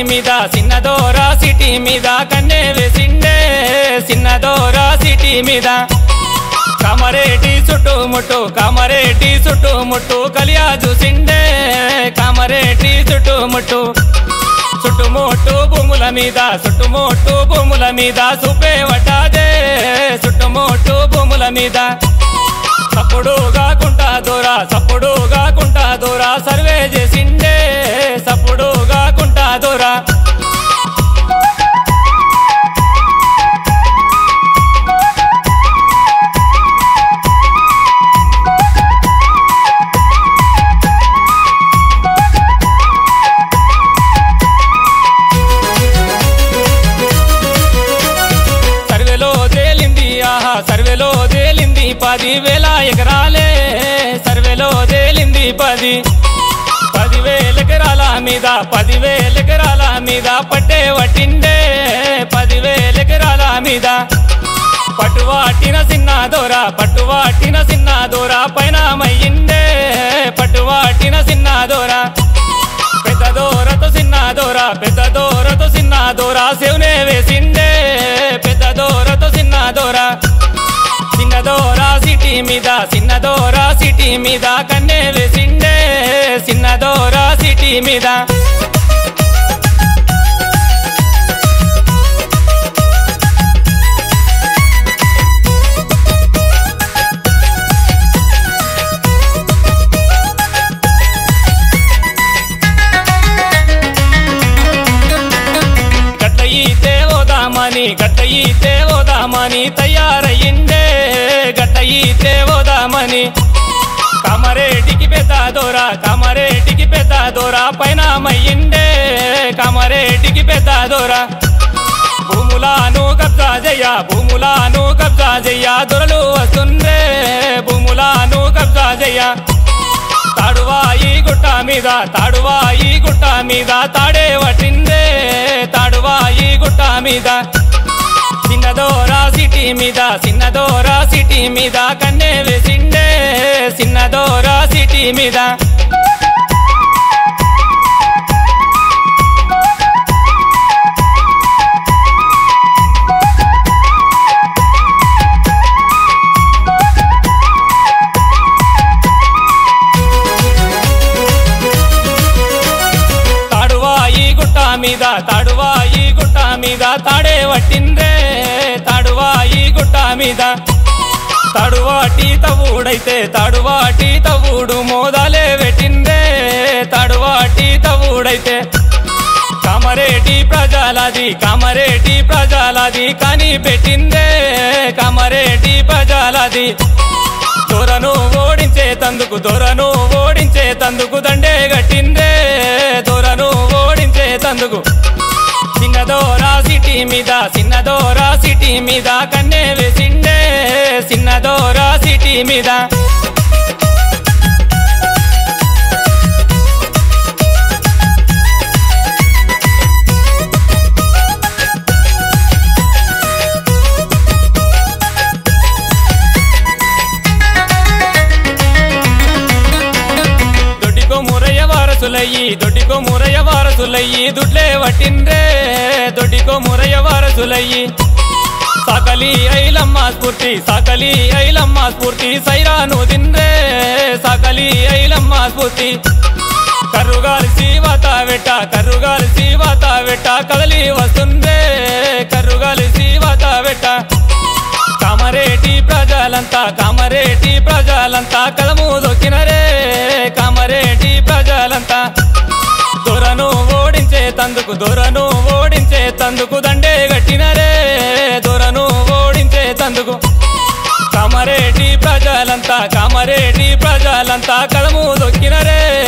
మీద చిన్నదోరా సిటీ మీద కన్నే వేసిండే చిన్నదోరా సిటీ మీద కామరేటి చుట్టుముట్టు కామరేటి చుట్టుముట్టు కలియా చూసిండే కామరేటి చుట్టుముట్టు చుట్టుముట్టు భూముల మీద చుట్టుముట్టు భూముల మీద సుపే వడ్డాదే చుట్టుముట్టు భూముల మీద సప్పుడుగా కుంటా దూరా సప్పుడుగా కుంటా దూరా సర్వే చేసిండే సప్పుడుగా కుంటా దూరా సర్వేలో తేలింది ఆహా సర్వేలో తేలింది పదివేల ఎకరాలే సర్వేలో తేలింది పది పదివేల ఎకరాల మీద పదివేల ఎకరాల మీద పట్టే వట్టిండే పదివేల ఎకరాల మీద పట్టువాటిన సిన్న దూర పట్టువాటిన సిన్న దూర పైన మయ్యిండే పట్టువాటిన సిన్న దూర పెద్ద దూరతో చిన్న దూర పెద్ద దూరతో చిన్న దూర శివునే వేసిండే పెద్ద దూరతో చిన్న దూర చిన్న దూర సిటీ మీద చిన్న దూర సిటీ మీద కన్నే వేసిండే చిన్న దూర సిటీ మీద గట్ట ఈతే ఓదామని గట్ట ఈతే ఓదామని తయారయ్యిండే గట్ట ఈతే ఓదామని కమరేటికి పెద్ద దూర కమరేటికి పెద్ద దూర పైన మయ్యిండే కమరేటికి పెద్ద దూర భూములాను కబ్జా చెయ్య భూములాను కబ్జా చెయ్య దొరలు వస్తుండే భూములాను కబ్జా చెయ్య తాడువాయి గుట్ట మీద తాడువాయి గుట్ట మీద తాడే వట్టిందే తాడువాయి గుట్ట మీద చిన్నదోరా సిటీ మీద చిన్నదోరా సిటీ మీద కన్నే వేసిండే చిన్నదోరా సిటీ మీద తాడువాయి గుట్ట మీద తాడువాయి గుట్ట మీద తాడే వట్టిందే తాడువాయి గుట్ట మీద తడువాటి తవుడైతే తడువాటి తవుడు మోదాలే పెట్టిందే తడువాటి తవుడైతే కమరేటి ప్రజలది కమరేటి ప్రజలది కని పెట్టిందే కమరేటి ప్రజలది దొరను ఓడించే తందుకు దొరను ఓడించే తందుకు దండే గట్టిందే దొరను ఓడించే తందుకు చిన్నదోరా సిటీ మీద చిన్నదోరా సిటీ మీద కన్నే వేసిండే చిన్నదోరా సిటీ మీద దొడ్డికో మురయ్య వారసులయ్యి దొడ్డికో మురయ్య వారసులయ్యి దుడ్లే వట్టిండ్రే దొడ్డికో మురయ్య వారసులయ్యి సాకలి ఐలమ్మ స్ఫూర్తి సాకలి ఐలమ్మ స్ఫూర్తి సైరాను దిండ్రే సాకలి ఐలమ్మ స్ఫూర్తి కర్రుగాలి సీవాత వెట్ట కర్రుగాలి సీవాత వెట్ట కదలి వస్తుందే కర్రుగాలి సీవాత వెట్ట కామరేటి ప్రజలంతా కామరేటి ప్రజలంతా కలము దొక్కినరే కామరేటి ప్రజలంతా దొరను ఓడించే తందుకు దొరను ఓడించే తందుకు దండే గట్టినరే దొరను ఓడించే తందుకు కామరేటి ప్రజలంతా కామరేటి ప్రజలంతా కలము దొక్కినరే